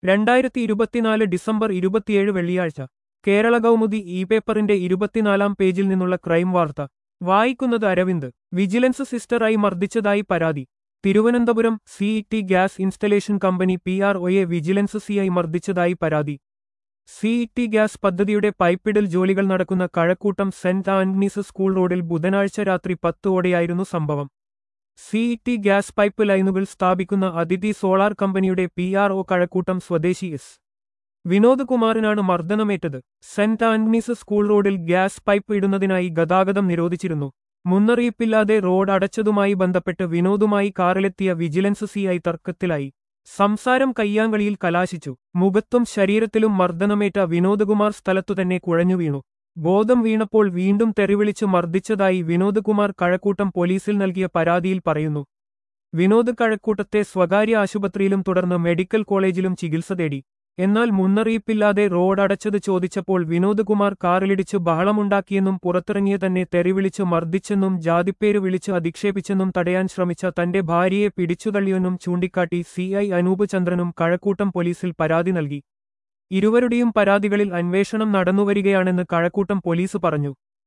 രണ്ടായിരത്തി ഇരുപത്തിനാല് ഡിസംബർ ഇരുപത്തിയേഴ് വെള്ളിയാഴ്ച കേരള കൗമുദി ഇ പേപ്പറിന്റെ ഇരുപത്തിനാലാം പേജിൽ നിന്നുള്ള ക്രൈം വാർത്ത വായിക്കുന്നത് അരവിന്ദ് വിജിലൻസ് സിസ്റ്ററായി മർദ്ദിച്ചതായി പരാതി Thiruvananthapuram CET gas installation company P R ഒയെ വിജിലൻസ് സിഐ മർദ്ദിച്ചതായി പരാതി സിഇടി ഗ്യാസ് പദ്ധതിയുടെ പൈപ്പിടൽ ജോലികൾ നടക്കുന്ന കഴക്കൂട്ടം സെന്റ് ആന്റണീസ് സ്കൂൾ റോഡിൽ ബുധനാഴ്ച രാത്രി പത്തോടെയായിരുന്നു സംഭവം സിഇടി ഗ്യാസ് പൈപ്പ് ലൈനുകൾ സ്ഥാപിക്കുന്ന അതിഥി സോളാർ കമ്പനിയുടെ പി ആർ ഒ കഴക്കൂട്ടം സ്വദേശി എസ് വിനോദ് കുമാറിനാണ് മർദ്ദനമേറ്റത് സെന്റ് ആന്റണീസ് സ്കൂൾ റോഡിൽ ഗ്യാസ് പൈപ്പ് ഇടുന്നതിനായി ഗതാഗതം നിരോധിച്ചിരുന്നു മുന്നറിയിപ്പില്ലാതെ റോഡ് അടച്ചതുമായി ബന്ധപ്പെട്ട് വിനോദുമായി കാറിലെത്തിയ വിജിലൻസ് സിഐ തർക്കത്തിലായി സംസാരം കയ്യാങ്കളിയിൽ കലാശിച്ചു മുഖത്തും ശരീരത്തിലും മർദ്ദനമേറ്റ വിനോദകുമാർ സ്ഥലത്തുതന്നെ കുഴഞ്ഞു വീണു ബോധം വീണപ്പോൾ വീണ്ടും തെറിവിളിച്ച് മർദ്ദിച്ചതായി വിനോദ്കുമാർ കഴക്കൂട്ടം പോലീസിൽ നൽകിയ പരാതിയിൽ പറയുന്നു വിനോദ് കഴക്കൂട്ടത്തെ സ്വകാര്യ ആശുപത്രിയിലും തുടർന്ന് മെഡിക്കൽ കോളേജിലും ചികിത്സ തേടി എന്നാൽ മുന്നറിയിപ്പില്ലാതെ റോഡ് അടച്ചത് ചോദിച്ചപ്പോൾ വിനോദ് കുമാർ കാറിലിടിച്ച് ബഹളമുണ്ടാക്കിയെന്നും പുറത്തിറങ്ങിയ തന്നെ തെറിവിളിച്ച് മർദ്ദിച്ചെന്നും ജാതിപ്പേര് വിളിച്ച് അധിക്ഷേപിച്ചെന്നും തടയാൻ ശ്രമിച്ച തന്റെ ഭാര്യയെ പിടിച്ചുതള്ളിയെന്നും ചൂണ്ടിക്കാട്ടി സിഐ അനൂപ് ചന്ദ്രനും കഴക്കൂട്ടം പോലീസിൽ പരാതി നൽകി ഇരുവരുടെയും പരാതികളിൽ അന്വേഷണം നടന്നുവരികയാണെന്ന് കഴക്കൂട്ടം പോലീസ് പറഞ്ഞു